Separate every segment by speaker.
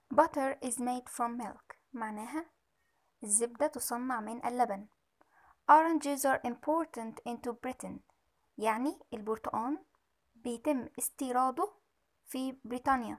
Speaker 1: butter is made from milk معناها الزبدة تصنع من اللبن oranges are important into Britain يعني البرتقال بيتم استيراده في بريطانيا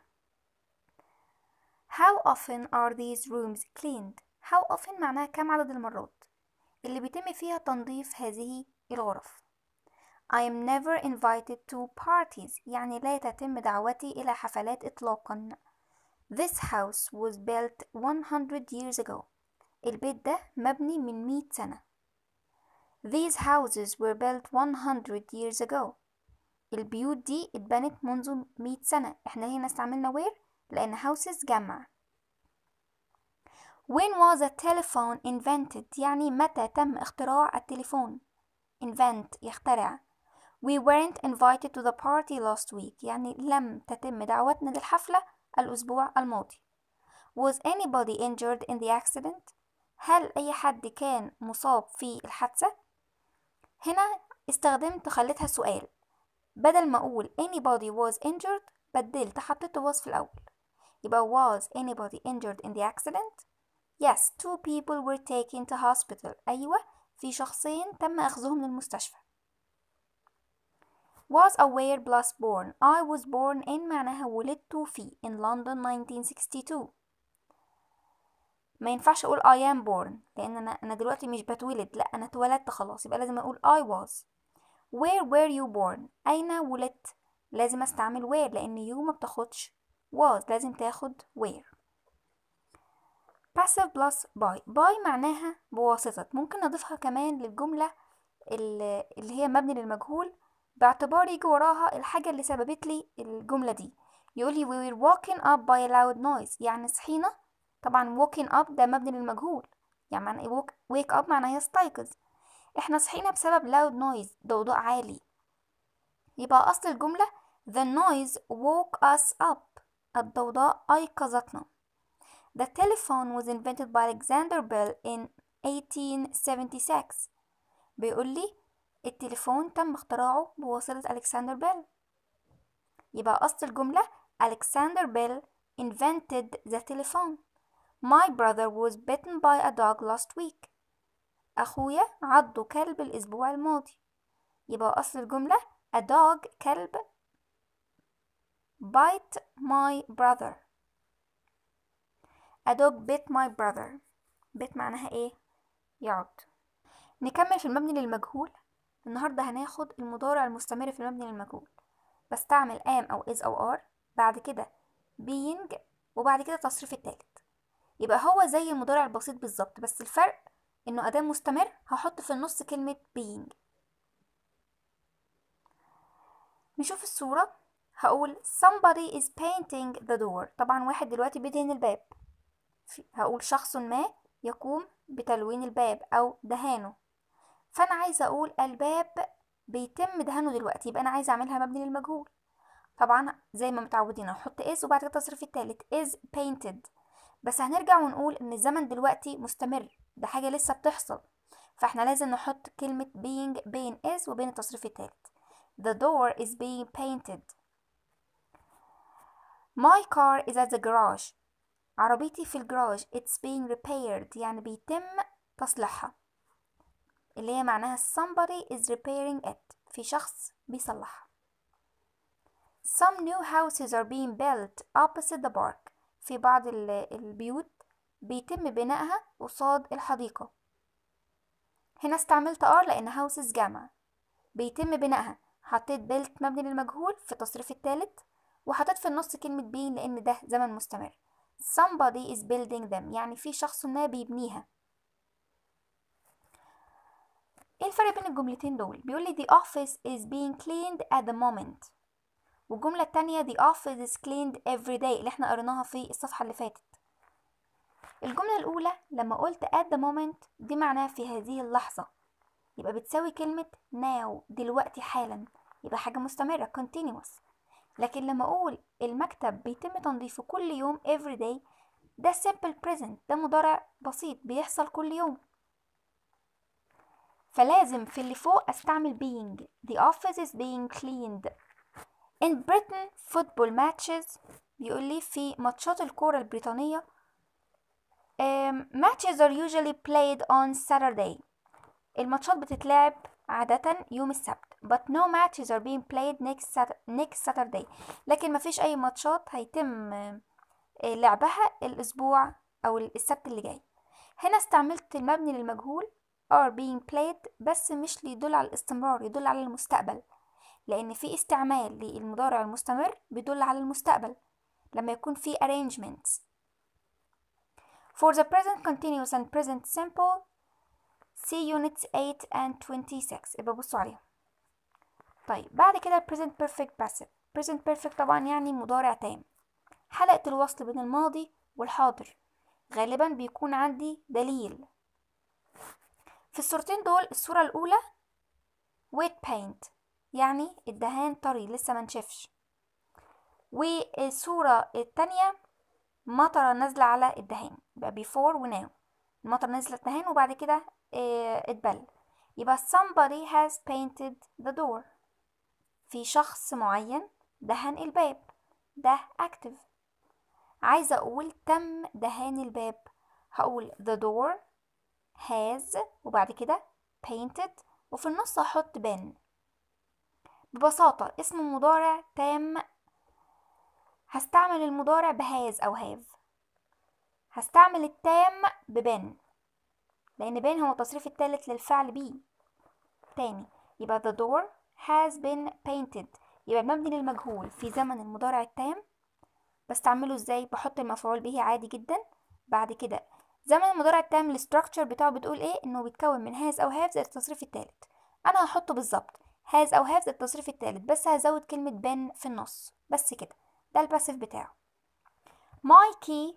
Speaker 1: How often are these rooms cleaned? How often معناها كم عدد المرات اللي بيتم فيها تنظيف هذه الغرف I am never invited to parties يعني لا تتم دعوتي إلى حفلات إطلاقا This house was built 100 years ago البيت ده مبني من 100 سنة These houses were built 100 years ago البيوت دي اتبنت منذ 100 سنة احنا هنا استعملنا where لأن houses جمع When was a telephone invented يعني متى تم اختراع التليفون invent يخترع We weren't invited to the party last week يعني لم تتم دعوتنا للحفلة الأسبوع الماضي Was anybody injured in the accident؟ هل أي حد كان مصاب في الحادثة؟ هنا استخدمت خليتها سؤال بدل ما أقول anybody was injured بدلت حطيت was في الأول يبقى was anybody injured in the accident؟ Yes, two people were taken to hospital أيوة في شخصين تم أخذهم للمستشفى was aware plus born I was born in معناها ولدت في in London 1962 ما ينفعش اقول I am born لان انا انا دلوقتي مش بتولد لا انا اتولدت خلاص يبقى لازم اقول I was where were you born اين ولدت لازم استعمل where لان you ما بتاخدش was لازم تاخد where passive plus by by معناها بواسطة ممكن نضيفها كمان للجملة اللي هي مبني للمجهول باعتبار يجي وراها الحاجة اللي سببت لي الجملة دي يقول لي we were woken up by a loud noise يعني صحينا طبعا woken up ده مبني للمجهول يعني معنى wake up معناه يستيقظ احنا صحينا بسبب loud noise ضوضاء عالي يبقى أصل الجملة the noise woke us up الضوضاء أيقظتنا The telephone was invented by Alexander Bell in 1876 بيقول لي التليفون تم اختراعه بواسطة ألكسندر بيل يبقى أصل الجملة Alexander Bell invented the telephone My brother was bitten by a dog last week أخويا عضه كلب الأسبوع الماضي يبقى أصل الجملة A dog كلب bite my brother A dog bit my brother bit معناها ايه؟ يعض نكمل في المبني للمجهول النهاردة هناخد المضارع المستمر في المبني للمجهول بستعمل am أو is أو are بعد كده being وبعد كده التصريف التالت يبقى هو زي المضارع البسيط بالظبط بس الفرق انه أداة مستمر هحط في النص كلمة being نشوف الصورة هقول somebody is painting the door طبعا واحد دلوقتي بيدهن الباب هقول شخص ما يقوم بتلوين الباب أو دهانه فأنا عايزة أقول الباب بيتم دهانه دلوقتي يبقى أنا عايزة أعملها مبني للمجهول طبعا زي ما متعودين أحط is وبعد كده التصريف التالت is painted بس هنرجع ونقول إن الزمن دلوقتي مستمر ده حاجة لسه بتحصل فاحنا لازم نحط كلمة being بين is وبين التصريف التالت The door is being painted My car is at the garage عربيتي في الجراج it's being repaired يعني بيتم تصليحها اللي هي معناها somebody is repairing it في شخص بيصلحها Some new houses are being built opposite the park في بعض البيوت بيتم بنائها قصاد الحديقة هنا استعملت are لأن houses جمع بيتم بنائها حطيت built مبني للمجهول في التصريف الثالث وحطيت في النص كلمة being لأن ده زمن مستمر somebody is building them يعني في شخص ما بيبنيها ايه الفرق بين الجملتين دول بيقول لي the office is being cleaned at the moment والجملة التانية the office is cleaned every day اللي احنا قريناها في الصفحة اللي فاتت الجملة الأولى لما قلت at the moment دي معناها في هذه اللحظة يبقى بتساوي كلمة now دلوقتي حالا يبقى حاجة مستمرة continuous لكن لما أقول المكتب بيتم تنظيفه كل يوم every day ده simple present ده مضارع بسيط بيحصل كل يوم فلازم في اللي فوق استعمل being the office is being cleaned in Britain football matches بيقول لي في ماتشات الكورة البريطانية um, matches are usually played on Saturday الماتشات بتتلعب عادة يوم السبت but no matches are being played next, Sat next Saturday لكن مفيش أي ماتشات هيتم آه، لعبها الأسبوع أو السبت اللي جاي هنا استعملت المبني للمجهول are being played بس مش ليدل على الاستمرار يدل على المستقبل لأن في استعمال للمضارع المستمر بيدل على المستقبل لما يكون في arrangements For the present continuous and present simple see units 8 and 26 يبقى بصوا عليهم طيب بعد كده present perfect passive present perfect طبعا يعني مضارع تام حلقة الوصل بين الماضي والحاضر غالبا بيكون عندي دليل في الصورتين دول الصورة الأولى wet paint يعني الدهان طري لسه منشفش والصورة التانية مطرة نازلة على الدهان يبقى before و now المطر نزل الدهان وبعد كده اه اتبل يبقى somebody has painted the door في شخص معين دهن الباب ده active عايزة أقول تم دهان الباب هقول the door has وبعد كده painted وفي النص هحط been ببساطة اسم مضارع تام هستعمل المضارع بهاز أو have هستعمل التام ببن لأن بن هو التصريف الثالث للفعل بي تاني يبقى the door has been painted يبقى مبني للمجهول في زمن المضارع التام بستعمله ازاي بحط المفعول به عادي جدا بعد كده زمن المضارع التام الستراكشر بتاعه بتقول ايه انه بيتكون من هاز او هاف زائد التصريف الثالث انا هحطه بالظبط هاز او هاف زائد التصريف الثالث بس هزود كلمة بن في النص بس كده ده الباسيف بتاعه my key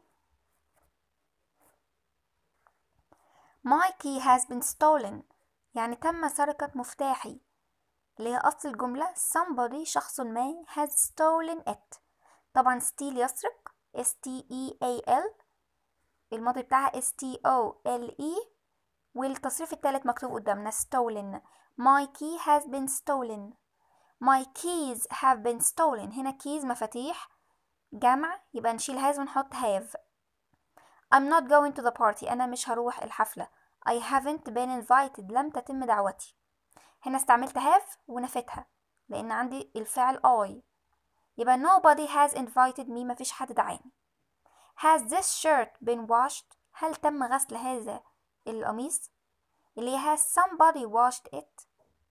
Speaker 1: my key has been stolen يعني تم سرقة مفتاحي اللي هي أصل الجملة somebody شخص ما has stolen it طبعا steal يسرق S T E A L الماضي بتاعها S T O L E والتصريف التالت مكتوب قدامنا stolen my key has been stolen my keys have been stolen هنا keys مفاتيح جمع يبقى نشيل has ونحط have I'm not going to the party أنا مش هروح الحفلة I haven't been invited لم تتم دعوتي هنا استعملت have ونفتها لأن عندي الفعل I يبقى nobody has invited me مفيش حد دعاني has this shirt been washed هل تم غسل هذا القميص اللي has somebody washed it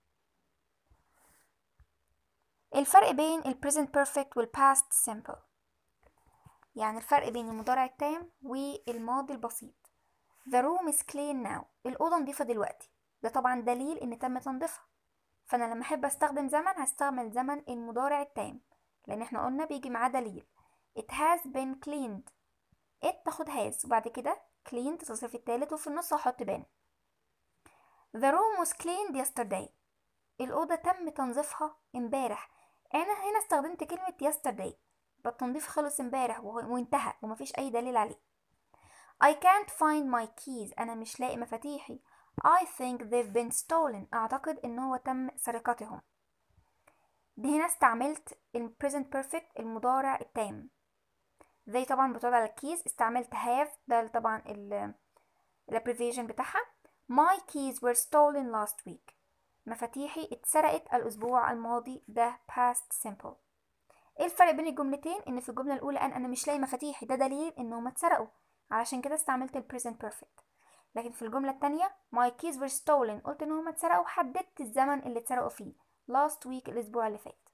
Speaker 1: الفرق بين ال present perfect وال past simple يعني الفرق بين المضارع التام والماضي البسيط The room is clean now الأوضة نضيفة دلوقتي ده طبعا دليل إن تم تنظيفها فأنا لما أحب أستخدم زمن هستعمل زمن المضارع التام لأن احنا قلنا بيجي معاه دليل It has been cleaned it تاخد has وبعد كده cleaned التصريف التالت وفي النص هحط been The room was cleaned yesterday الأوضة تم تنظيفها امبارح أنا هنا استخدمت كلمة yesterday التنظيف خلص امبارح وانتهى ومفيش أي دليل عليه I can't find my keys أنا مش لاقي مفاتيحي I think they've been stolen أعتقد إن هو تم سرقتهم دي هنا استعملت ال present perfect المضارع التام زي طبعا بتقعد على الكيز استعملت have ده طبعا ال abbreviation بتاعها My keys were stolen last week مفاتيحي اتسرقت الأسبوع الماضي ده past simple ايه الفرق بين الجملتين ان في الجملة الأولى أن أنا مش لاقي مفاتيحي ده دليل إنهم اتسرقوا علشان كده استعملت ال present perfect لكن في الجملة التانية my keys were stolen قلت إنهم اتسرقوا حددت الزمن اللي اتسرقوا فيه last week الأسبوع اللي فات